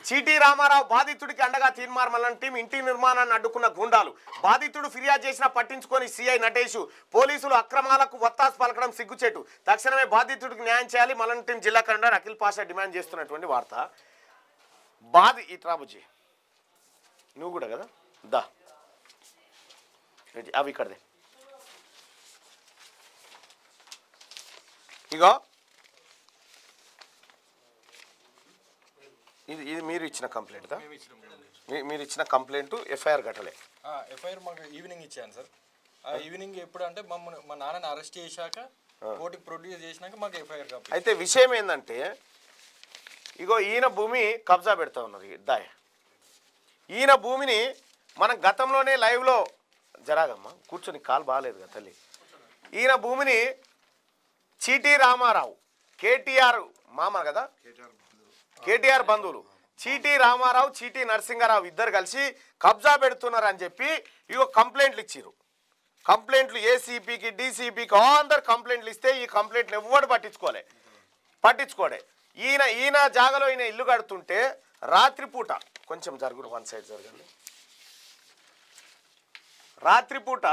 చీటీ రామారావు బాధితుడికి అండగా తీర్మార్మలం టీం ఇంటి నిర్మాణాన్ని అడ్డుకున్న గుండాలు బాధితుడు ఫిర్యాదు చేసినా పట్టించుకొని సీఐ నటేష్ పోలీసులు అక్రమాలకు వత్తాసు పలకడం సిగ్గుచేటు తక్షణమే బాధితుడికి న్యాయం చేయాలి మలం టీం జిల్లా కలెక్టర్ అఖిల్ పాషా డిమాండ్ చేస్తున్నటువంటి వార్త బాధి ఇట్రా బుజ్జి నువ్వు కూడా కదా దా ఇటు, అవి ఇక్కడదే ఇగో ఇది ఇది మీరు ఇచ్చిన కంప్లైంట్ మేము ఇచ్చినాం కదండి. మీ- మీరు ఇచ్చిన కంప్లైంట్ ఎఫ్ఐఆర్ కట్టలే ఆ, ఎఫ్ఐఆర్ మాకు ఈవినింగ్ ఇచ్చాను సార్ ఆ ఈవినింగ్ ఎప్పుడు అంటే మమ్మల్ని మా నాన్నని అరెస్ట్ చేశాక కోర్టుకి ప్రొడ్యూస్ చేసినాక మాకు ఎఫ్ఐఆర్ కాపీ అయితే విషయం ఏంటంటే ఇగో ఈయన భూమి కబ్జా పెడతా ఉన్నారు ఈ దాయ ఈయన భూమిని మనం గతంలోనే లైవ్లో జరాగమ్మా కూర్చొని కాలు బాగాలేదు కదా తల్లి ఈయన భూమిని చీటీ రామారావు కేటీఆర్ మామ కదా కేటీఆర్ బంధువులు చీటీ రామారావు చీటీ నరసింహారావు ఇద్దరు కలిసి కబ్జా పెడుతున్నారు అని చెప్పి ఇగో కంప్లైంట్లు ఇచ్చిర్రు కంప్లైంట్లు ఏసీపీకి డీసీపీకి అందరు కంప్లైంట్లు ఇస్తే ఈ కంప్లైంట్లు ఎవ్వడు పట్టించుకోలే పట్టించుకోడే ఈయన ఈయన జాగలో ఈయన ఇల్లు కడుతుంటే రాత్రిపూట కొంచెం జరుగురు వన్ సైడ్ జరగండి రాత్రిపూట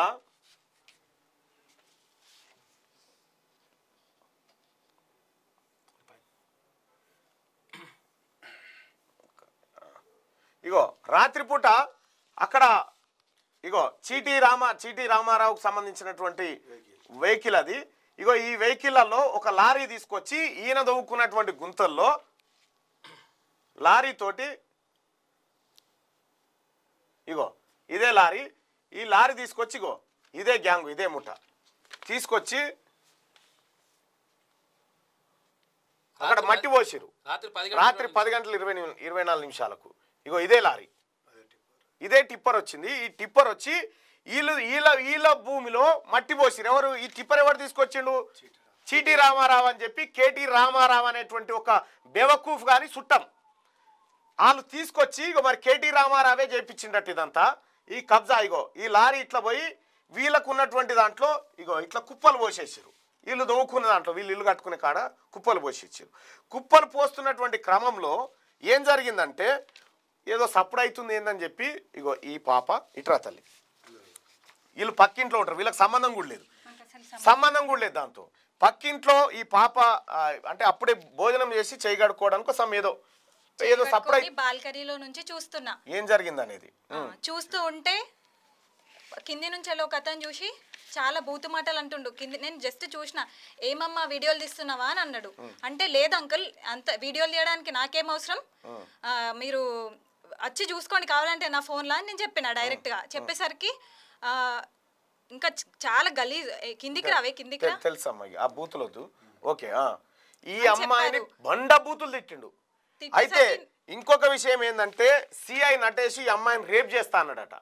ఇగో రాత్రిపూట అక్కడ ఇగో చీటీ రామ చీటీ రామారావుకు సంబంధించినటువంటి వెహికల్ అది ఇగో ఈ వెహికల్లలో ఒక లారీ తీసుకొచ్చి ఈయన దవ్వుకున్నటువంటి గుంతల్లో లారీ తోటి ఇగో ఇదే లారీ ఈ లారీ తీసుకొచ్చి ఇగో ఇదే గ్యాంగ్ ఇదే ముఠ తీసుకొచ్చి అక్కడ మట్టి పోసిరు రాత్రి పది రాత్రి పది గంటల ఇరవై నిమి- ఇరవై నాలుగు నిమిషాలకు ఇగో ఇదే లారీ ఇదే టిప్పర్ వచ్చింది ఈ టిప్పర్ వచ్చి వీళ్ళు వీళ్ళ వీళ్ళ భూమిలో మట్టి పోసిరు ఎవరు ఈ టిప్పర్ ఎవరు తీసుకొచ్చిండు చీటీ రామారావు అని చెప్పి కేటీ రామారావు అనేటువంటి ఒక బెవకూఫ్ గాని చుట్టం వాళ్ళు తీసుకొచ్చి ఇగో మరి కేటీ రామారావే చేయించిండట్టు ఇదంతా ఈ కబ్జా ఇగో ఈ లారీ ఇట్లా పోయి వీళ్ళకు ఉన్నటువంటి దాంట్లో ఇగో ఇట్లా కుప్పలు పోసేసారు వీళ్ళు దవ్వుకున్న దాంట్లో వీళ్ళు ఇల్లు కట్టుకునే కాడ కుప్పలు పోసేసారు కుప్పలు పోస్తున్నటువంటి క్రమంలో ఏం జరిగిందంటే ఏదో సప్పుడు అవుతుంది ఏందని చెప్పి ఇగో ఈ పాప ఇట్రా తల్లి వీళ్ళు పక్కింట్లో ఉంటారు వీళ్ళకి సంబంధం కూడా లేదు సంబంధం కూడా లేదు దాంతో పక్కింట్లో ఈ పాప ఆ, అంటే అప్పుడే భోజనం చేసి చేయి కడుక్కోవడానికి కోసం ఏదో ఏదో సప్పుడు అయి- బాల్కనీలో నుంచి చూస్తున్నా ఏం జరిగింది అనేది ఆ, చూస్తూ ఉంటే కింది నుంచి వెళ్ళి ఒక అతను చూసి చాలా బూతు మాటలు అంటుండు కింది నేను జస్ట్ చూసిన ఏమమ్మా వీడియోలు తీస్తున్నావా అని అన్నాడు అంటే లేదు అంకుల్ అంత వీడియోలు తీయడానికి నాకేం అవసరం ఆ, మీరు వచ్చి చూసుకోండి కావాలంటే నా ఫోన్లో అని నేను చెప్పిన డైరెక్ట్గా చెప్పేసరికి ఆ, ఇంకా చ- చాలా గలీజ్ ఏ, కిందికి రావే కిందికి రా తె- తెలుసమ్మా ఇక. ఆ బూతులొద్దు ఓకే ఆ. ఈ అని అమ్మాయిని చెప్పారు. బండ బూతులు తిట్టిండు అయితే తిట్టేసరికి- ఇంకొక విషయం ఏంటంటే సిఐ నటేష్ ఈ అమ్మాయిని రేప్ చేస్తా అన్నాడట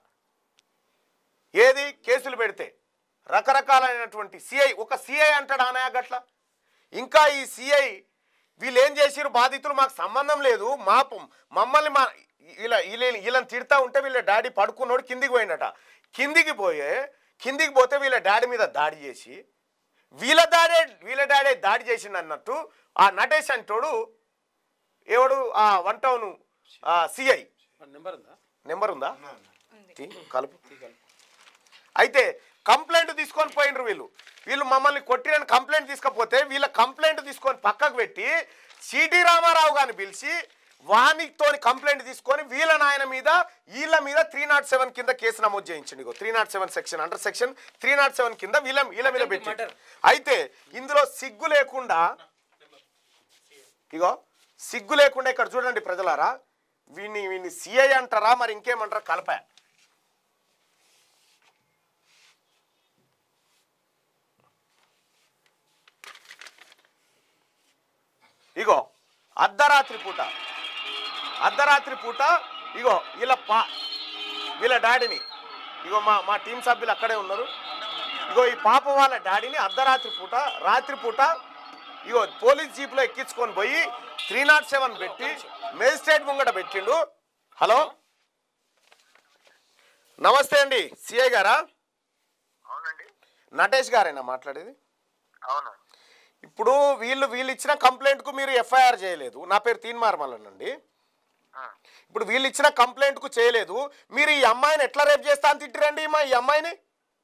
ఏది కేసులు పెడితే రకరకాలైనటువంటి సిఐ ఒక సిఐ అంటాడు ఆనయా గట్ల ఇంకా ఈ సిఐ వీళ్ళు ఏం చేసిరు బాధితులు మాకు సంబంధం లేదు మా ప- మమ్మల్ని మా ఇలా వీళ్ళ వీళ్ళని తిడతా ఉంటే వీళ్ళ డాడీ పడుకున్నోడు కిందికి పోయిండట కిందికి పోయే కిందికి పోతే వీళ్ళ డాడీ మీద దాడి చేసి వీళ్ళ డాడే వీళ్ళ డాడే దాడి చేసిండు అన్నట్టు ఆ నటేష్ అంటోడు ఎవడు ఆ వన్ టౌన్ సిఐ నెంబర్ ఉందా నెంబర్ ఉందా తీ, కలుపు అయితే కంప్లైంట్ తీసుకొని పోయినరు వీళ్ళు వీళ్ళు మమ్మల్ని కొట్టిన కంప్లైంట్ తీసుకపోతే వీళ్ళ కంప్లైంట్ తీసుకొని పక్కకు పెట్టి సిటీ రామారావు గారిని పిలిచి వానితో కంప్లైంట్ తీసుకొని వీళ్ళ నాయన మీద వీళ్ళ మీద త్రీ నాట్ సెవెన్ కింద కేసు నమోదు చేయించండి ఇగో three nought seven section under section three nought seven కింద వీళ్ళ వీళ్ళ మీద పెట్టి అయితే ఇందులో సిగ్గు లేకుండా ఇగో సిగ్గు లేకుండా ఇక్కడ చూడండి ప్రజలారా వీడిని వీడిని సిఐ అంటారా మరి ఇంకేమంటారా కలప ఇగో అర్ధరాత్రి పూట అర్ధరాత్రి పూట ఇగో వీళ్ళ పా వీళ్ళ డాడీని ఇగో మా మా టీం సభ్యులు అక్కడే ఉన్నారు ఇగో ఈ పాప వాళ్ళ డాడీని అర్ధరాత్రి పూట రాత్రి పూట ఇగో పోలీస్ జీప్లో ఎక్కించుకొని పోయి త్రీ నాట్ సెవెన్ పెట్టి మేజిస్ట్రేట్ ముంగట పెట్టిండు హలో నమస్తే అండి సిఐ గారా అవునండి నటేష్ గారేనా మాట్లాడేది అవును ఇప్పుడు వీళ్ళు వీళ్ళు ఇచ్చిన కంప్లైంట్కు మీరు ఎఫ్ఐఆర్ చేయలేదు నా పేరు తీన్మార్మలన్ అండి ఆ. ఇప్పుడు వీళ్ళు ఇచ్చిన కంప్లైంట్ కు చేయలేదు మీరు ఈ అమ్మాయిని ఎట్లా రేపు చేస్తా అని తిట్టిరండి మా ఈ అమ్మాయిని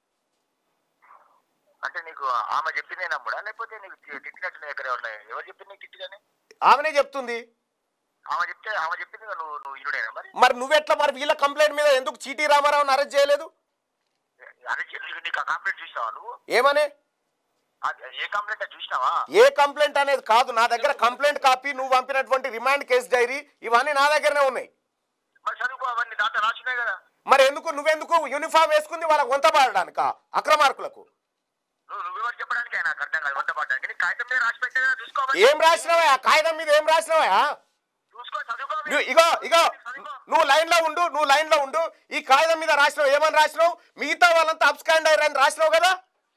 అంటే నీకు ఆమె చెప్పిందే నమ్ముడా లేకపోతే నీకు తి- తిట్టినట్టు నీ దగ్గర ఉన్నాయి ఎవరు చెప్పింది నీకు తిట్టిదని ఆమెనే చెప్తుంది ఆమె చెప్తే ఆమె చెప్పింది నువ్వు నువ్వు ఇనుడేనా మరి మరి నువ్వెట్లా మరి వీళ్ళ కంప్లైంట్ మీద ఎందుకు చీటీ రామారావుని అరెస్ట్ చేయలేదు అదే నీకు నీకు ఆ కంప్లైంట్ చూసినావా నువ్వు ఏమని ఆ- ఏ కంప్లైంట్ చూసినావా ఏ కంప్లైంట్ అనేది కాదు నా దగ్గర కంప్లైంట్ కాపీ నువ్వు పంపినటువంటి రిమాండ్ కేసు డైరీ ఇవన్నీ నా దగ్గరనే ఉన్నాయి మరి చదువుకో అవన్నీ దాంట్లో రాసినాయి కదా మరి ఎందుకు నువ్వెందుకు యూనిఫామ్ వేసుకుంది వాళ్ళకి వంత పాడడానిక అక్రమార్కులకు నువ్వు నువ్వెవరు చెప్పడానికి నాకు అర్థం కాదు వంట పడ్డానికి నీకు కాగితం మీద రాసి పెట్టే కదా చూసుకో మరి. ఏం రాసినావా ఆ కాగితం మీద ఏం రాసినావా చూసుకో చదువుకో అవి. నువ్వు ఇగో ఇగో చదువుకో. నువ్వు లైన్ లో ఉండు నువ్వు లైన్ లో ఉండు ఈ కాగితం మీద రాసినావు ఏమని రాసినావు మిగతా వాళ్ళంతా అబ్స్కాండ్ అయ్యారని రాసినావు కదా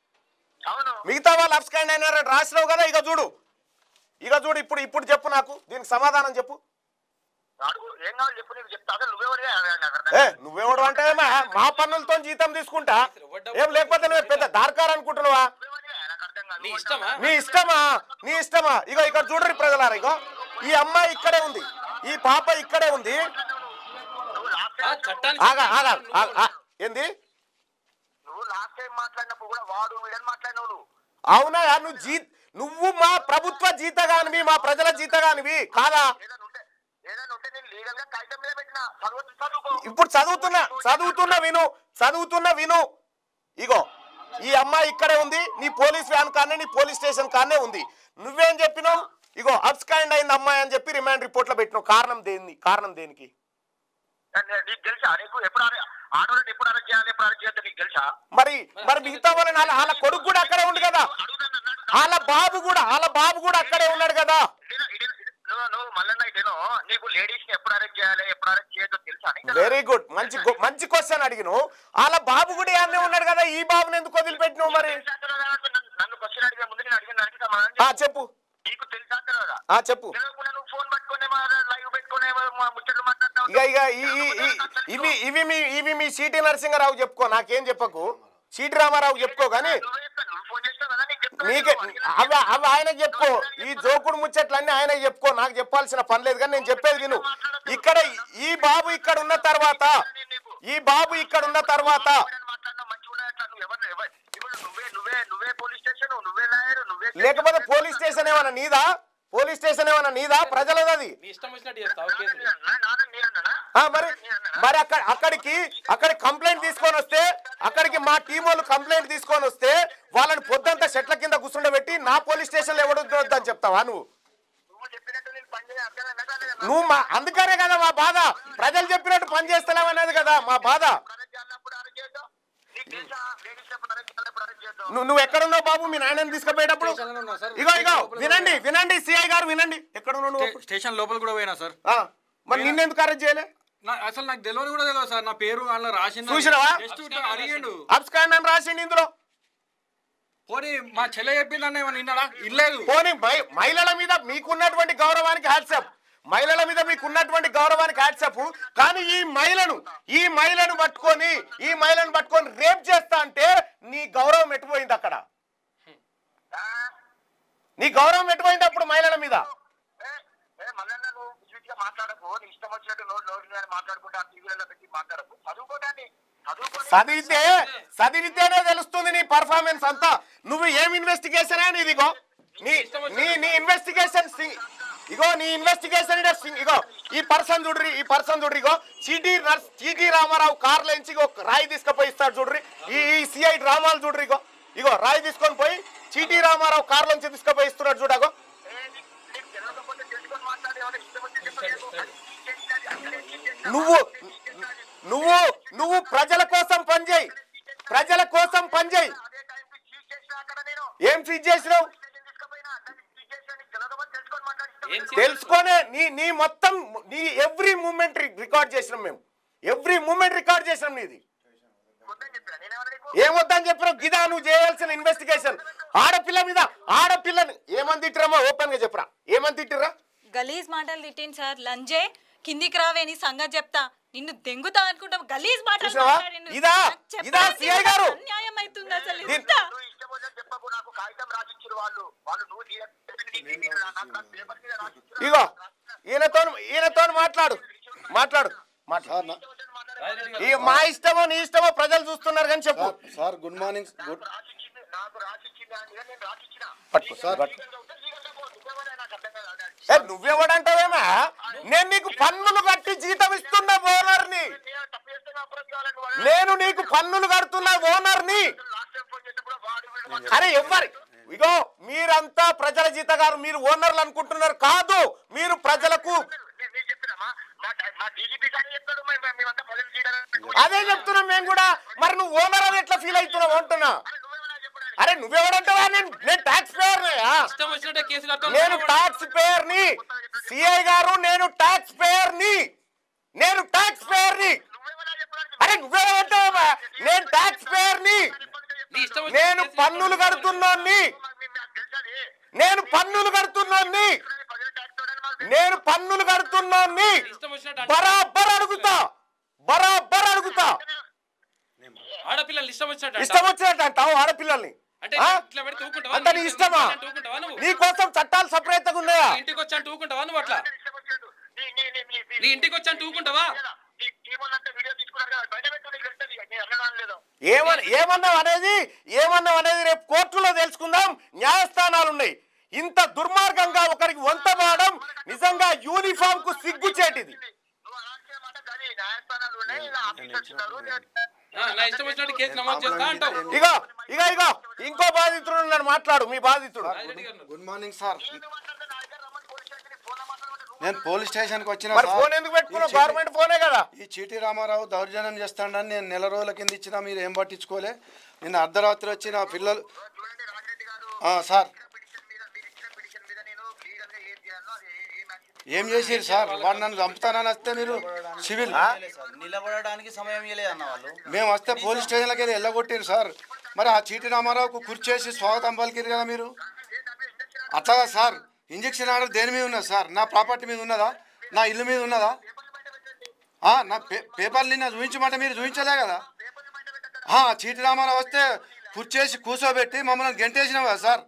అవును మిగతా వాళ్ళు అబ్స్కాండ్ అయినారని రాసినావు కదా ఇక చూడు ఇక చూడు ఇప్పుడు ఇప్పుడు చెప్పు నాకు దీనికి సమాధానం చెప్పు అడుగు ఏం కావాలి చెప్పు నీకు చెప్తా అసలు నువ్వెవరే నాకు అర్థం ఏ కాదు. నువ్వెవడు అంటే మా పన్నులతో జీతం తీసుకుంటా ఏం లేకపోతే నువ్వు పెద్ద దార్కార్ అనుకుంటున్నావా నువ్వెవరే నాకు అర్థం కాదు. నీ నువ్వు ఇష్టమా? నీ ఇష్టమా నీ ఇష్టమా ఇగో ఇక్కడ చూడరు ప్రజలారా ఇగో ఈ అమ్మాయి ఇక్కడే ఉంది ఈ పాప ఇక్కడే ఉంది నువ్వు లాస్ట్ ఆ టైం చట్టానికి ఆగా ఆగా ఆ- ఆ, ఏంది నువ్వు లాస్ట్ టైం మాట్లాడినప్పుడు కూడా వాడు వీడని మాట్లాడినావు నువ్వు అవునా నువ్వు జీ నువ్వు మా ప్రభుత్వ జీతగానివి మా ప్రజల జీతగానివి కాదా ఏదైనా ఉంటే ఏదైనా ఉంటే నేను లీగల్ గా కాగితం మీద పెట్టిన చదువు చదువుకో ఇప్పుడు చదువుతున్నా చదువుతున్న విను చదువుతున్న విను ఇగో ఈ అమ్మాయి ఇక్కడే ఉంది నీ పోలీస్ వ్యాన్ కానే నీ పోలీస్ స్టేషన్ కానే ఉంది నువ్వేం చెప్పినావు ఇగో అబ్స్కాండ్ అయింది అమ్మాయి అని చెప్పి రిమాండ్ రిపోర్ట్ లో పెట్టినావు కారణం దేని కారణం దేనికి నే- నీకు తెలుసా నీకు ఎప్పుడు అరె- ఆడవాళ్ళని ఎప్పుడు అరెస్ట్ చేయాలి ఎప్పుడు అరెస్ట్ చేయాలి నీకు తెలుసా మరి మరి మిగతా వాళ్ళని వాళ్ళ వాళ్ళ కొడుకు కూడా అక్కడే ఉంది కదా అడుగుతాను అన్నాడు. వాళ్ళ బాబు కూడా వాళ్ళ బాబు కూడా అక్కడే ఉన్నాడు కదా ఇదేనా- ఇదేనా- ఇదే- నువ్వు నువ్వు మల్లన్న ఇదేనో నీకు లేడీస్ ని ఎప్పుడు అరెస్ట్ చేయాలి ఎప్పుడు అరెస్ట్ చేయొద్దో తెలుసా నీకు తెలుసా? వెరీ గుడ్ మంచి గు- మంచి క్వశ్చన్ అడిగిను వాళ్ళ బాబు కూడా అన్నీ ఉన్నాడు కదా ఈ బాబుని ఎందుకు వదిలిపెట్టినావు మరి తెలుసా తెలియదా? నన్ను- నన్ను క్వశ్చన్ అడిగే ముందు నేను అడిగిన దానికి సమాధానం ఆ చెప్పు. చెప్పు నీకు తెలుసా తెలియదా ఆ చెప్పు తెలియకుండా నువ్వు ఫోన్ పట్టుకునే లైవ్ పెట్టుకునే ముచ్చట్లు మాట్లాడతావు ఇక ఇక ఈ- ఈ- ఈ- ఇవి ఇవి మీ ఇవి మీ సిటీ నరసింహారావు చెప్పుకో నాకేం చెప్పకు సిటీ రామారావు చెప్పుకో కానీ నువ్వే చెప్పావు, నువ్వు ఫోన్ చేస్తావు కదా నీకు చెప్తాను నీకే నేను. అడిగిన అవి అవి ఆయనకు చెప్పుకో ఈ జోకుడు ముచ్చట్లన్నీ ఆయనకు చెప్పుకో నాకు చెప్పాల్సిన పని లేదు కానీ నేను చెప్పేది విను ఇక్కడ ఈ బాబు ఇక్కడ ఉన్న తర్వాత ఈ బాబు ఇక్కడ ఉన్న తర్వాత ఎవరైనా మాట్లాడినా మంచిగా ఉన్నది అట్లా నువ్వు ఎవరు ఎవరు ఇప్పుడు నువ్వే నువ్వే నువ్వే పోలీస్ స్టేషన్ నువ్వే లాయర్ నువ్వే లేకపోతే పోలీస్ స్టేషన్ ఏమన్నా నీదా పోలీస్ స్టేషన్ ఏమన్నా నీదా ప్రజలది అది నీ ఇష్టం వచ్చినట్టు చేస్తావు కేసు నాన్న నేనన్నా? నాన్న నేనన్నానా? ఆ, మరి మరి అక్కడ అక్కడికి అక్కడ కంప్లైంట్ తీసుకొని వస్తే అక్కడికి మా టీం వాళ్ళు కంప్లైంట్ తీసుకొని వస్తే వాళ్ళని పొద్దంతా చెట్ల కింద కూర్చుండబెట్టి నా పోలీస్ స్టేషన్లో ఎవడొద్దు అని చెప్తావా నువ్వు నువ్వు చెప్పినట్టు నేను పని చేయ అర్థమైందా కాలేదా? నువ్వు మా అందుకనే కదా మా బాధ ప్రజలు చెప్పినట్టు పని చేస్తలేవనేది కదా మా బాధ అరెస్ట్ చేయాలన్నప్పుడు అరెస్ట్ చేద్దాం. నీకు తెలుసా? లేడీస్ ఎప్పుడు అరెస్ట్ చేయాలన్నప్పుడు అరెస్ట్ చేద్దాం. నువ్వు నువ్వు ఎక్కడున్నావు బాబు మీ నాయనని తీసుకుపోయేటప్పుడు స్టేషన్లో ఉన్నా సార్. ఇగో ఇగో వినండి వినండి సిఐ గారు వినండి ఎక్కడున్నావు నువ్వు స్టే- స్టేషన్ లోపల కూడా పోయినా సార్ ఆ, మరి నిన్నెందుకు అరెస్ట్ చేయలే నా అసలు నాకు తెలియదు కూడా తెలియదు సార్ నా పేరు అందులో రాసింది చూసినావా? జస్ట్ ఇట్లా అడిగిండు అబ్స్కాండ్ అని రాసిండి ఇందులో పోనీ మా చెల్లె చెప్పిందన్న ఏమన్నా విన్నాడా ఇల్లేదు పోనీ మహి- మహిళల మీద మీకున్నటువంటి గౌరవానికి హ్యాట్సప్ మహిళల మీద మీకు ఉన్నటువంటి గౌరవానికి హ్యాట్సప్ కానీ ఈ మహిళను ఈ మహిళను పట్టుకొని ఈ మహిళను పట్టుకొని రేప్ చేస్తా అంటే నీ గౌరవం ఎట్టుపోయింది అక్కడ ఆ? నీ గౌరవం ఎట్టుపోయింది అప్పుడు మహిళల మీద ఏ, ఏ, మల్లన్న నువ్వు స్వీట్ గా మాట్లాడకు నీ ఇష్టం వచ్చినట్టు నోట్ నోట్ మీద మాట్లాడుకుంటా టీవీలలో పెట్టి మాట్లాడకు చదువుకోటాన్ని చదువుకోని చదివితే చదివితేనే తెలుస్తుంది నీ పర్ఫార్మెన్స్ అంతా నువ్వు ఏం ఇన్వెస్టిగేషన్ అని ఇదిగో నీ నీ నీ ఇన్వెస్టిగేషన్ ఇగో నీ ఇన్వెస్టిగేషన్ ఇగో ఈ పర్సన్ చూడ్రి ఈ పర్సన్ చూడ్రి ఇగో చీటీ నర్స్ చీటీ రామారావు కార్లో నుంచి ఇగో రాయి తీసుకుపోయి ఇస్తాడు చూడ్రి ఈ ఈ సిఐ డ్రామాలు చూడ్రి ఇగో ఇగో రాయి తీసుకొని పోయి చీటీ రామారావు కార్లో నుంచి తీసుకుపోయి ఇస్తున్నాడు చూడగో ఏ, నీ- నీకు తెలియకపోతే తెలుసుకొని మాట్లాడి ఎవరైనా ఇష్టం వచ్చి చెప్పలేదు. అది తీసేయాలి, అక్కడే తీసేయాలి. నువ్వు నువ్వు నువ్వు ప్రజల కోసం పనిచేయి ప్రజల కోసం పనిచేయి అదే టైంకి చీట్ చేసిన అక్కడ నేను ఏం ఫీజ్ చేసినావు స్టేషన్ తీసుకుపోయినా దాన్ని చీట్ చేసిన నీకు తెలియకపోతే తెలుసుకొని మాట్లాడిస్తాను ఏం తెలుసుకొనే నీ నీ మొత్తం నీ ఎవ్రీ మూమెంట్ రికార్డ్ చేసినాం మేము ఎవ్రీ మూమెంట్ రికార్డ్ చేసినాం నీది వద్దని చెప్పినా నేనేమన్నా నీకు ఏమొద్దని చెప్పినావు గిదా నువ్వు చేయాల్సిన ఇన్వెస్టిగేషన్ ఆడపిల్ల మీద ఆడపిల్లని ఏమని తిట్టిరమ్మా ఓపెన్ గా చెప్పరా ఏమని తిట్టిరా గలీజ్ మాటలు తిట్టింది సార్ లంజే కిందికి రావే నీ సంగతి చెప్తా నిన్ను దెంగుతా అనుకుంటా గలీజ్ మాటలు చూసావా? మాట్లాడిండు. ఇదా? నాకు చెప్పడానికి ఇదా CI గారు? అన్యాయం అవుతుంది అసలు దీన్- ఇంత నువ్వు ఇష్టం వచ్చి చెప్పకు నాకు కాగితం రాసిచ్చారు వాళ్ళు వాళ్ళు నువ్వు చెప్పి నీకు నాకు నాకు పేపర్ మీద రాసిచ్చారు ఇగో ఈయనతో ఈయనతో మాట్లాడు మాట్లాడు మాట్లాడు సార్ నా- రాజిరెడ్డి గారు ఈ మా ఇష్టమో నీ ఇష్టమో ప్రజలు చూస్తున్నారు కానీ చెప్పు sir sir good morning good రాసిచ్చింది నాకు రాసిచ్చింది అని నేను రాసిచ్చిన పట్టుకో సార్. లీగల్గా ఉంటే లీగల్గా పో. నువ్వెవరే నాకు అర్థం కాదు. ఏ, నువ్వెవడంటావేమా నేను నీకు పన్నులు కట్టి జీతం ఇస్తున్న ఓనర్ని నేను తప్పు చేస్తే నా అప్రోచ్ కావాలని నువ్వు నేను నీకు పన్నులు కడుతున్న ఓనర్ని లాస్ట్ టైం ఫోన్ చేసినప్పుడు వాడు వీడు అరే ఎవ్వరి ఇగో మీరంతా ప్రజల జీతగారు మీరు ఓనర్లు అనుకుంటున్నారు కాదు మీరు ప్రజలకు నేను నీకు చెప్పినామా మా మా డీజీపీ కానీ చెప్పాడు మేము మేమంతా ప్రజలు చేయడానికి అదే చెప్తున్నాం మేము కూడా మరి నువ్వు ఓనర్ అని ఎట్లా ఫీల్ అవుతున్నావు అంటున్నా నువ్వేమన్నా చెప్పడానికి అరే నువ్వెవడంటావా నేను నేను ట్యాక్స్ పేయర్ ఇష్టం వచ్చినట్టే కేసు కట్టాలి నేను ట్యాక్స్ పేయర్ ని సిఐ గారు నేను ట్యాక్స్ పేయర్ ని నేను ట్యాక్స్ పేయర్ ని నువ్వేమన్నా చెప్పడానికి అరే నువ్వెవడంటావా నేను ట్యాక్స్ పేయర్ ని నీ ఇష్టం వచ్చిన నేను కేసు పన్నులు కడుతున్నాన్ని మాకు తెలుసది నేను పన్నులు కడుతున్నాన్ని ప్రజలు ట్యాక్స్ చూడాలి మాకు నేను పన్నులు కడుతున్నాన్ని ఇష్టం వచ్చినట్టు అంటే బరాబర్ అడుగుతా బరాబర్ అడుగుతా ఆడపిల్లలు ఇష్టం వచ్చినట్టు ఇష్టం అంటావా? వచ్చినట్టు అంటావు ఆడపిల్లల్ని అంటే ఆ? ఇట్లా పెడితే ఊరుకుంటావా? అంటే నీ ఇష్టమా అంటే ఊరుకుంటావా నువ్వు? నీ కోసం చట్టాలు సపరేట్ గా ఉన్నాయా నీ ఇంటికి వచ్చి అంటే ఊరుకుంటావా నువ్వు అట్లా ఇష్టం వచ్చినట్టు నీ నీ నీ నీ నీ ఇంటికి వచ్చి అంటే ఊరుకుంటావా నీ టీం వాళ్ళంతా వీడియో తీసుకున్నారు కదా బయట పెట్టుకుని వెళ్తుంది నేను అన్నదాని లేదు ఏమని ఏమన్నావు అనేది ఏమన్నావు అనేది రేపు కోర్టులో తెలుసుకుందాం న్యాయస్థానాలు ఉన్నాయి ఇంత దుర్మార్గంగా ఒకరికి వంతమాడడం నిజంగా యూనిఫామ్ కు సిగ్గుచేటిది నువ్వు అలాంటి మాట కానీ న్యాయస్థానాలు ఉన్నాయి ఇలా ఆఫీసర్స్ ఉన్నారు ఆ, నా ఇష్టం వచ్చినట్టు కేసు నమోదు చేస్తా అంటావు ఇగో ఇగో ఇగో ఇంకో బాధితుడు నన్ను మాట్లాడు మీ బాధితుడు రాజిరెడ్డి గారు గుడ్ మార్నింగ్ సార్ నేను మాట్లాడితే నా దగ్గర రమ్మని పోలీస్ స్టేషన్ ఫోన్ మాట్లాడమంటే నువ్వు నేను పోలీస్ స్టేషన్కి వచ్చిన మరి సార్. ఫోన్ ఎందుకు పెట్టుకున్నావు ఈ చీటీ- గవర్నమెంట్ ఫోనే కదా ఈ చీటీ రామారావు దౌర్జన్యం చేస్తాడని నేను నెల రోజుల కింద ఇచ్చినా మీరు ఏం పట్టించుకోలే నిన్న అర్ధరాత్రి వచ్చి నా పిల్లలు చూడండి రాజిరెడ్డి గారు ఆ, సార్ పిటిషన్ మీద మీరు ఇచ్చిన పిటిషన్ మీద నేను లీగల్ గా ఏం చేయాలో అది ఏ- ఏం యాక్షన్ ఏం చేసిరు సార్ వాడు నన్ను చంపుతానని వస్తే మీరు సివిల్ నిలబడడానికి సమయం ఇవ్వలేదు అన్న వాళ్ళు మేము వస్తే పోలీస్ స్టేషన్లకి వెళ్ళి వెళ్ళగొట్టిరు సార్ మరి ఆ చీటీ రామారావుకు కుర్చేసి స్వాగతం పలికిరు కదా మీరు అట్లాగా సార్ ఇంజక్షన్ ఆర్డర్ దేని మీద ఉన్నది సార్ నా ప్రాపర్టీ మీద ఉన్నదా నా ఇల్లు మీద ఉన్నదా ఆ, నా పే- పేపర్లు నిన్న చూపించమంటే మీరు చూపించలే కదా ఆ, చీటీ రామారావు వస్తే కుర్చేసి కూర్చోబెట్టి మమ్మల్ని గెంటేసినాం కదా సార్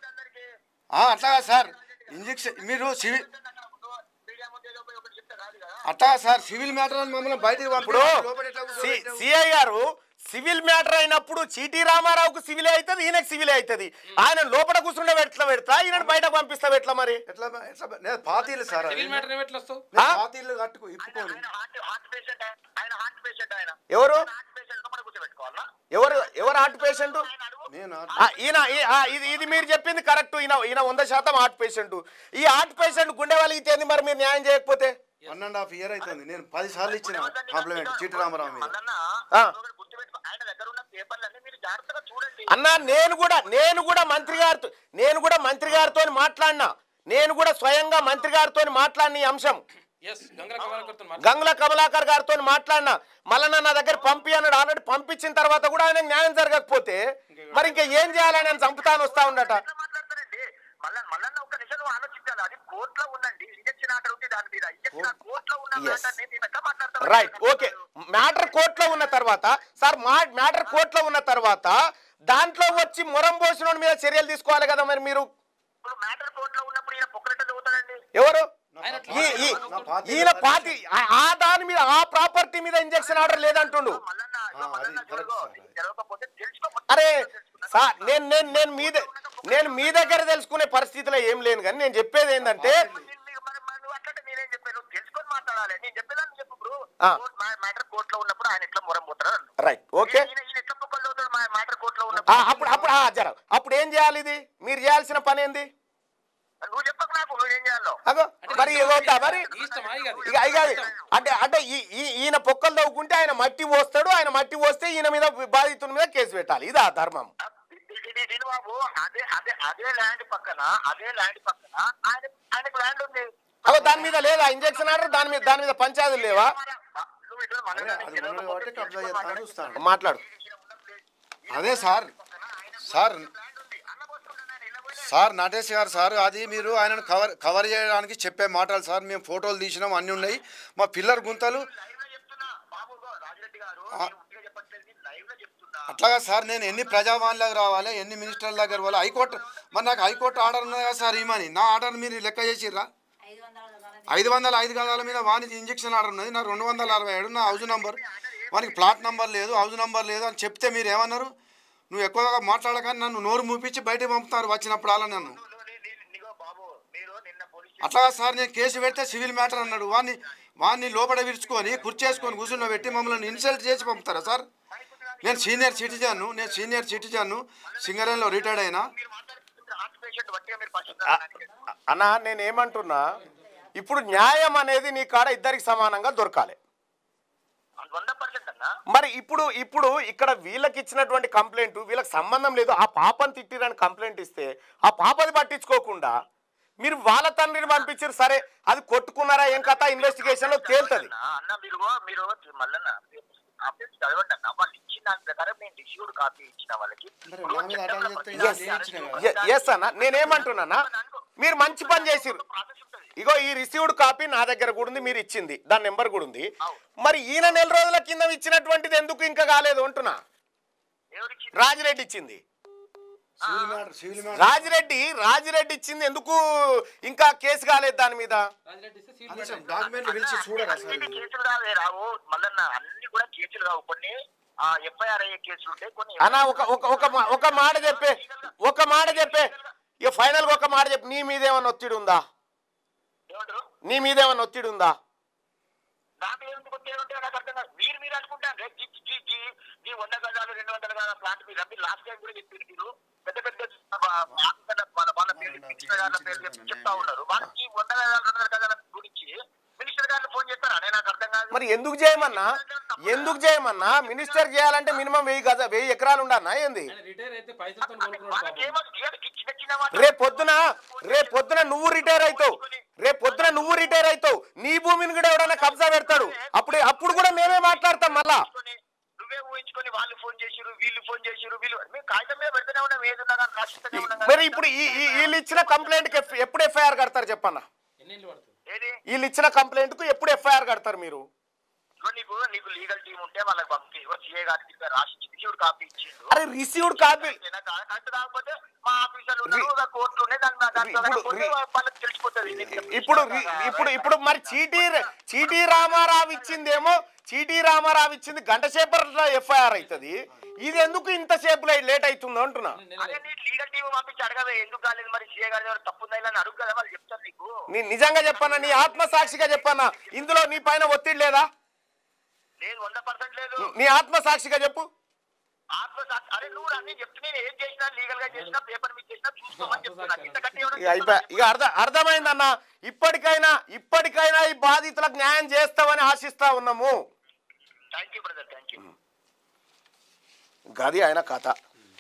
ఆ, అట్లాగా సార్ ఇంజక్షన్ మీరు సివిల్ మీడియా ముందు ఏదో పోయి ఒకటి చెప్తే రాదు కదా అట్లా సార్ సివిల్ మ్యాటర్ అని మమ్మల్ని బయటికి ఇప్పుడు పంపిణీ లోపల ఎట్లా కూర్చోబెట్టావు? సిఐ గారు సివిల్ మ్యాటర్ అయినప్పుడు చీటీ రామారావుకు సివిలే అవుతుంది ఈయనకు సివిలే అవుతుంది ఆయన లోపల కూర్చుండే ఎట్లా పెడతా ఈయన బయటకు పంపిస్తా ఎట్లా మరి ఎట్లా ఎట్లా నేను పాతీలు సార్ అది. సివిల్ మ్యాటర్ ఎట్లా వస్తావు నేను ఆ? పాతీలు కట్టుకు ఇప్పుకోను ఆయన హార్ట్ హార్ట్ పేషెంట్ ఆయన హార్ట్ పేషెంట్ ఆయన ఎవరు హార్ట్ పేషెంట్ లో మనం కూర్చోబెట్టుకోవాలా ఎవరు ఎవరు హార్ట్ పేషెంట్ ఆయన అడుగు నేను ఆ, ఈయన ఈ- ఆ, ఇది ఇది మీరు చెప్పింది కరెక్ట్ ఈయన ఈయన వంద శాతం హార్ట్ పేషెంట్ ఈ హార్ట్ పేషెంట్ గుండె వాళ్ళకి మరి మీరు న్యాయం చేయకపోతే వన్ అండ్ హాఫ్ ఇయర్ అవుతుంది నేను పది సార్లు ఇచ్చిన కాంప్లిమెంట్ చీటి రామారావు మీద మల్లన్న ఆ. ఒకటి గుర్తుపెట్టుకో ఆయన దగ్గర ఉన్న పేపర్లన్నీ మీరు జాగ్రత్తగా చూడండి అన్నా నేను కూడా నేను కూడా మంత్రి గారితో నేను కూడా మంత్రి గారితో మాట్లాడినా నేను కూడా స్వయంగా మంత్రి గారితో మాట్లాడిన ఈ అంశం ఎస్ గంగల కమలాకర్తో మాట్లాడు. గంగుల కమలాకర్ గారితో మాట్లాడినా మళ్ళా నా దగ్గర పంపి అన్నాడు ఆల్రెడీ పంపించిన తర్వాత కూడా ఆయన న్యాయం జరగకపోతే మరి ఇంకా ఏం చేయాలని ఆయన చంపుతాను వస్తా ఉండట ఎట్లా మాట్లాడతారండి మళ్ళీ మళ్ళన్న ఒక నిమిషం నువ్వు ఆలోచించాలి అది కోర్టులో ఉందండి ఇంజక్షన్ ఆర్డర్ ఉంది దాని మీద ఇంజక్షన్ కోర్టులో ఉన్న Yes. మ్యాటర్ని మేము ఎట్లా మాట్లాడతాం రైట్ ఓకే మ్యాటర్ కోర్టులో ఉన్న తర్వాత సార్ మా మ్యాటర్ కోర్టులో ఉన్న తర్వాత దాంట్లో వచ్చి మొరం పోసిన మీద చర్యలు తీసుకోవాలి కదా మరి మీరు ఇప్పుడు మ్యాటర్ కోర్టులో ఉన్నప్పుడు ఈయన పొక్కలెట్ట చదువుతాడండి ఎవరు ఆయన ఈ- ఈ- నా పార్టీ ఈయన పార్టీ ఆ- ఆ దాని మీద ఆ ప్రాపర్టీ మీద ఇంజక్షన్ ఆర్డర్ లేదంటుండు మల్లన్న ఇదిగో ఆ, అది మల్లన్న correct చూడుకో, సార్, నీకు తెలియకపోతే తెలుసుకో అరే సార్ నేను నేను నేను మీ ద- నేను మీ దగ్గర తెలుసుకునే పరిస్థితిలో ఏం లేను కానీ నేను చెప్పేది ఏంటంటే నేను నీకు మరి- మరి నువ్వు అట్లంటే నేనేం చెప్పాను నువ్వు తెలుసుకొని మాట్లాడాలి నేను చెప్పేదాన్ని చెప్పు బ్రో ఆ. మ్యాటర్ కోర్టులో ఉన్నప్పుడు ఆయన ఎట్లా మొరం పోతాడు అన్నాడు. రైట్ ఓకే ఈయన ఈయన ఎట్లా పొక్కలు చదువుతాడు మ్యాటర్ కోర్టులో ఆ, ఉన్నప్పుడు అప్పుడు అప్పుడు ఆ, జర అప్పుడు ఏం చేయాలి ఇది మీరు చేయాల్సిన పని ఏంది నువ్వు చెప్పకు నాకు నువ్వేం చేయాలో అగో మరి వద్దా మరి నీ ఇష్టమా ఇక అది? ఇక ఇక అది అంటే అంటే ఈ- ఈ- ఈయన పొక్కలు తవ్వుకుంటే ఆయన మట్టి పోస్తాడు ఆయన మట్టి పోస్తే ఈయన మీద బాధితుల మీద కేసు పెట్టాలి ఇది ఆ ధర్మం ఇది దీని బాబు అదే అదే అదే ల్యాండ్ పక్కన అదే ల్యాండ్ పక్కన ఆయన ఆయనకు ల్యాండ్ ఉంది అగో దాని మీద లేదా ఇంజక్షన్ ఆర్డర్ దాని మీద దాని మీద పంచాయతీలు లేవా నువ్వు ఇట్లా మన అదే, అది ఉన్నది కాబట్టి కబ్జా చేస్తాను చూస్తాను మాట్లాడు అదే సార్ సార్ సార్ నటేష్ గారు సార్ అది మీరు ఆయనను కవర్ కవర్ చేయడానికి చెప్పే మాటలు సార్ మేము ఫోటోలు తీసినాం అన్నీ ఉన్నాయి మా పిల్లర్ గుంతలు లైవ్ లో చెప్తున్నా బాబు గో, రాజిరెడ్డి గారు నేను ఉట్టిగా చెప్పట్లేదు లైవ్ లో చెప్తున్నా అట్లాగా సార్ నేను ఎన్ని ప్రజావాణిలకు రావాలి ఎన్ని మినిస్టర్ల దగ్గర పోవాలి హైకోర్టు మరి నాకు హైకోర్టు ఆర్డర్ ఉన్నది కదా సార్ ఈమని నా ఆర్డర్ మీరు లెక్క చేసిర్రా ఐదు వందల ఐదు గదాల మీద వానికి ఇంజక్షన్ ఆర్డర్ ఉన్నది నా రెండు వందల అరవై ఏడు నా హౌస్ నంబర్ వానికి ప్లాట్ నంబర్ లేదు హౌస్ నంబర్ లేదు అని చెప్తే మీరు ఏమన్నారు నువ్వు ఎక్కువగా మాట్లాడకని నన్ను నోరు మూపించి బయటకు పంపుతారు వచ్చినప్పుడు అలా నన్ను నువ్వు నీ- నీ- నీగో బాబు మీరు నిన్న పోలీస్ అట్లా సార్ నేను కేసు పెడితే సివిల్ మ్యాటర్ అన్నాడు వాడిని వాడిని లోపల విరుచుకొని కుర్చేసుకొని కూర్చుని పెట్టి మమ్మల్ని ఇన్సల్ట్ చేసి పంపుతారా సార్ నేను సీనియర్ సిటిజన్ను నేను సీనియర్ సిటిజన్ను సింగరేణిలో రిటైర్డ్ అయినా మీరు మాట్లాడుతున్న హార్ట్ పేషెంట్ బట్టిగా మీరు ఫస్ట్ అ- అన్న నేను ఏమంటున్నా ఇప్పుడు న్యాయం అనేది నీ కాడ ఇద్దరికి సమానంగా దొరకాలి వంద పర్సెంట్ అన్నా మరి ఇప్పుడు ఇప్పుడు ఇక్కడ వీళ్ళకి ఇచ్చినటువంటి కంప్లైంట్ వీళ్ళకి సంబంధం లేదు ఆ పాపని తిట్టిరని కంప్లైంట్ ఇస్తే ఆ పాపది పట్టించుకోకుండా మీరు వాళ్ళ తండ్రిని పంపించారు సరే అది కొట్టుకున్నారా ఏం కథ ఇన్వెస్టిగేషన్ లో తేలుతుంది అన్న, అన్న మీరు మీరు మళ్ళన్న కాపీస్ చదవండి అన్న వాళ్ళు ఇచ్చిన దాని ప్రకారం నేను రిసీవ్డ్ కాపీ ఇచ్చిన వాళ్ళకి మరి నా మీద అటాక్ చేస్తే Yes. నేను ఇచ్చిన కదా. ఎస్ అన్న నేనేమంటున్నానా మీరు మంచి పని చేసిరు ప్రాసెస్ ఉంటుంది ఇగో ఈ రిసీవ్డ్ కాపీ నా దగ్గర కూడా ఉంది మీరు ఇచ్చింది దాని నెంబర్ కూడా ఉంది మరి ఈయన నెల రోజుల కింద ఇచ్చినటువంటిది ఎందుకు ఇంకా కాలేదు అంటున్నా ఎవరిచ్చి రాజిరెడ్డి ఇచ్చింది civil matter civil matter Rajireddy Rajireddy ఇచ్చింది ఎందుకు ఇంకా కేసు కాలేదు దాని మీద రాజిరెడ్డి ఇస్తే సీల్ కనీసం పెట్టండి. డాక్యుమెంట్లు పిలిచి చూడరా సార్ అన్ని వీళ్ళు? కేసులు రావే రావు మళ్ళన్న అన్ని కూడా కేసులు కావు కొన్ని ఎఫ్ఐఆర్ అయ్యే కేసులు ఉంటాయి కొన్ని అన్న ఒక ఒక ఒక మా- ఒక మాట చెప్పే ఒక మాట చెప్పే ఇక ఫైనల్ గా ఒక మాట చెప్పు నీ మీద ఏమన్నా ఒత్తిడి ఉందా ఏమంటారు నీ మీద ఏమన్నా ఒత్తిడి ఉందా నా మీద ఎందుకు ఒత్తిడి ఉంటే నాకు అర్థం కాదు మీరు మీరు అనుకుంటారు రే, జీ జీ జీ జీ వంద గజాలు రెండు వందల గజాల ప్లాంట్ మీద మీరు లాస్ట్ టైం కూడా చెప్పారు మీరు పెద్ద పెద్ద ఆఫీసర్ల వాళ్ళ వాళ్ళ పేరు మినిస్టర్ గారి పేరు చెప్పి చెప్తా ఉన్నారు వాళ్ళకి వంద గజాలు రెండు వందల గజాల గురించి మినిస్టర్ గారిని ఫోన్ చేస్తారా నేను నాకు అర్థం కాదు మరి ఎందుకు చేయమన్నా ఎందుకు చేయమన్నా మినిస్టర్ చేయాలంటే మినిమం వెయ్యి గజ వెయ్యి ఎకరాలు ఉండన్నా ఏంది ఆయన రిటైర్ అయితే పైసలతో కొనుక్కున్నాడు వాళ్ళకి పాపం. ఏమో చిన్న చిన్న మాట రేపు పొద్దున రేపు పొద్దున నువ్వు రిటైర్ అవుతావు రేపు పొద్దున నువ్వు రిటైర్ అవుతావు నీ భూమిని కూడా ఎవడన్నా కబ్జా పెడతాడు అప్పుడు అప్పుడు కూడా మేమే మాట్లాడతాం మళ్ళా ఊహించుకొని, నువ్వే ఊహించుకొని వాళ్ళు ఫోన్ చేసిరు వీళ్ళు ఫోన్ చేసిరు వీళ్ళు మేము కాగితం మీద పెడుతూనే ఉన్నాం ఏది ఉన్నా కానీ రాసిస్తూనే ఉన్నాం మరి ఇప్పుడు ఈ- ఈ- వీళ్ళు ఇచ్చిన కంప్లైంట్ కి ఎప్పుడు ఎఫ్ఐఆర్ కడతారు చెప్పన్నా ఎన్ని ఏళ్ళు పడుతుంది ఏది వీళ్ళు ఇచ్చిన కంప్లైంట్ కు ఎప్పుడు ఎఫ్ఐఆర్ కడతారు మీరు ఇగో నీకు నీకు లీగల్ టీం ఉంటే వాళ్ళకి పంపి ఇగో సీఏ గారికి ఇదిగో రాసి ఇచ్చిండు కాపీ ఇచ్చిండు అరే రిసీవ్డ్ కాపీ నాకు కరెక్ట్ కాకపోతే మా ఆఫీసర్లు ఉన్నారు కోర్టు ఉన్నాయి దాని మీద- దాని ఇప్పుడు- ప్రకారం పోతే వాళ్ళకి తెలిసిపోతుంది ఇప్పుడు రి- ఇప్పుడు ఇప్పుడు మరి చీటీ చీటీ రామారావు ఇచ్చిందేమో చీటీ రామారావు ఇచ్చింది గంట సేపట్లో ఎఫ్ఐఆర్ అవుతుంది ఇది ఎందుకు ఇంత సేపు లేట్ అవుతుందో అంటున్నా అదే నీ లీగల్ టీం పంపించి అడగవే ఎందుకు కాలేదు మరి సీఏ గారి దగ్గర తప్పు ఉందా ఇలా అని అడుగు కదా వాళ్ళు చెప్తారు నీకు నీ నిజంగా చెప్పన్నా నీ ఆత్మసాక్షిగా చెప్పన్నా ఇందులో నీ పైన ఒత్తిడి లేదా లేదు వంద పర్సెంట్ లేదు నీ ఆత్మసాక్షిగా చెప్పు ఆత్మ అరే నువ్వు అన్ని చెప్తే నేను ఏం చేసినా లీగల్ గా చేసినా పేపర్ మీద చేసినా చూసుకోమని చెప్తున్నా ఇంతకంటే ఇక అయిపోయా ఇక అర్థ అర్థమైందన్న ఇప్పటికైనా ఇప్పటికైనా ఈ బాధితులకు న్యాయం చేస్తామని ఆశిస్తా ఉన్నాము thank you brother thank you గది ఆయన కథ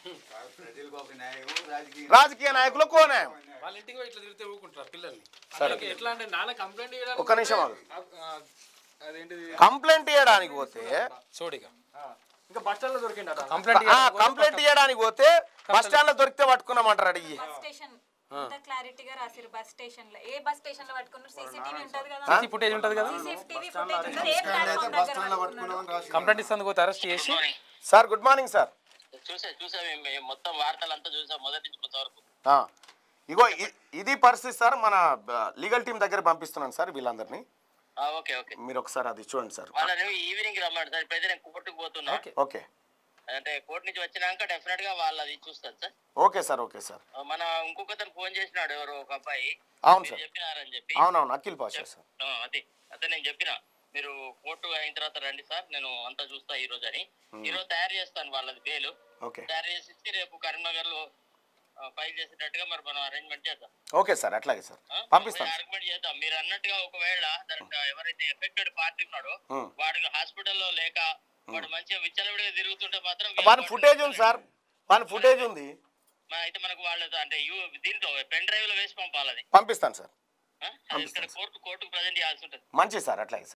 రాజకీయ నాయకులకు కో న్యాయం వాళ్ళ ఇంటికి పోయి ఇట్లా తిరిగితే ఊరుకుంటారు పిల్లల్ని వాళ్ళకి ఎట్లా అంటే నాన్న కంప్లైంట్ చేయడానికి ఒక్క నిమిషం ఆగు. ఆ, అదేంటిది కంప్లైంట్ చేయడానికి పోతే చూడిగా ఇంకా బస్ స్టాండ్ లో దొరికిండట కంప్లైంట్ ఆ, కంప్లైంట్ చేయడానికి పోతే బస్ స్టాండ్ లో దొరికితే పట్టుకున్నామంటారు అడిగి బస్ స్టేషన్ ఇంత క్లారిటీగా రాసిరు బస్ స్టేషన్ లో ఏ బస్ స్టేషన్ లో పట్టుకున్నారు సీసీటీవీ ఉంటది కదా సీసీ ఫుటేజ్ ఉంటుంది కదా సీసీటీవీ ఫుటేజ్ ఉంటది ఏ ప్లాట్ఫామ్ బస్ దగ్గర స్టాండ్ లో పట్టుకున్నారు పట్టుకున్నామని రాసి కంప్లైంట్ ఇస్తాను పోతే అరెస్ట్ చేసి సార్ గుడ్ మార్నింగ్ సార్ చూసా చూసా మేము మేము మొత్తం వార్తలంతా చూసాం మొదటి నుంచి కొంత వరకు ఆ, ఇగో ఇ- ఇది పరిస్థితి సార్ మన లీగల్ టీం దగ్గర పంపిస్తున్నాను సార్ వీళ్ళందరినీ ఆ, ఓకే ఓకే మీరు ఒకసారి అది చూడండి సార్ వాళ్ళని ఈవినింగ్ రమ్మండి సార్ ఇప్పుడైతే నేను కోర్టుకు పోతున్నా ఓకే అంటే కోర్టు నుంచి వచ్చినాక డెఫినెట్ గా వాళ్ళు అది చూస్తారు sir okay sir okay sir ఆ, మన ఇంకొకతను ఫోన్ చేసినాడు ఎవరు ఒక అబ్బాయి అవును మీరు సార్ చెప్పినారని చెప్పి అవునవును అఖిల్ పాషా సార్ ఆ, అదే అదే నేను చెప్పిన మీరు కోర్టు అయిన తర్వాత రండి సార్ నేను అంతా చూస్తా ఈ రోజు అని ఈ రోజు తయారు చేస్తాను వాళ్ళది బేలు ఓకే తయారు చేసి ఇచ్చి రేపు కరీంనగర్ లో ఫైల్ చేసేటట్టుగా మరి మనం అరేంజ్మెంట్ చేద్దాం ఓకే సార్ అట్లాగే సార్ పంపిస్తాను సార్ ఆర్గ్యుమెంట్ చేద్దాం మీరు అన్నట్టుగా ఒకవేళ దానికి ఎవరైతే ఎఫెక్టెడ్ పార్టీ ఉన్నాడో Hmm. వాడికి హాస్పిటల్లో లేక వాడు మంచిగా విచ్చలవిడిగా తిరుగుతుంటే మాత్రం వాని ఫుటేజ్ ఉంది సార్ వాని ఫుటేజ్ ఉంది మన- అయితే మనకు వాళ్ళ అంటే యూ దీంట్లో పెన్ డ్రైవ్ లో వేసి పంపాలి అది పంపిస్తాను సార్ ఆ? అది ఇక్కడ కోర్టు కోర్టుకు ప్రజెంట్ చేయాల్సి ఉంటుంది మంచిది సార్ అట్లాగే సార్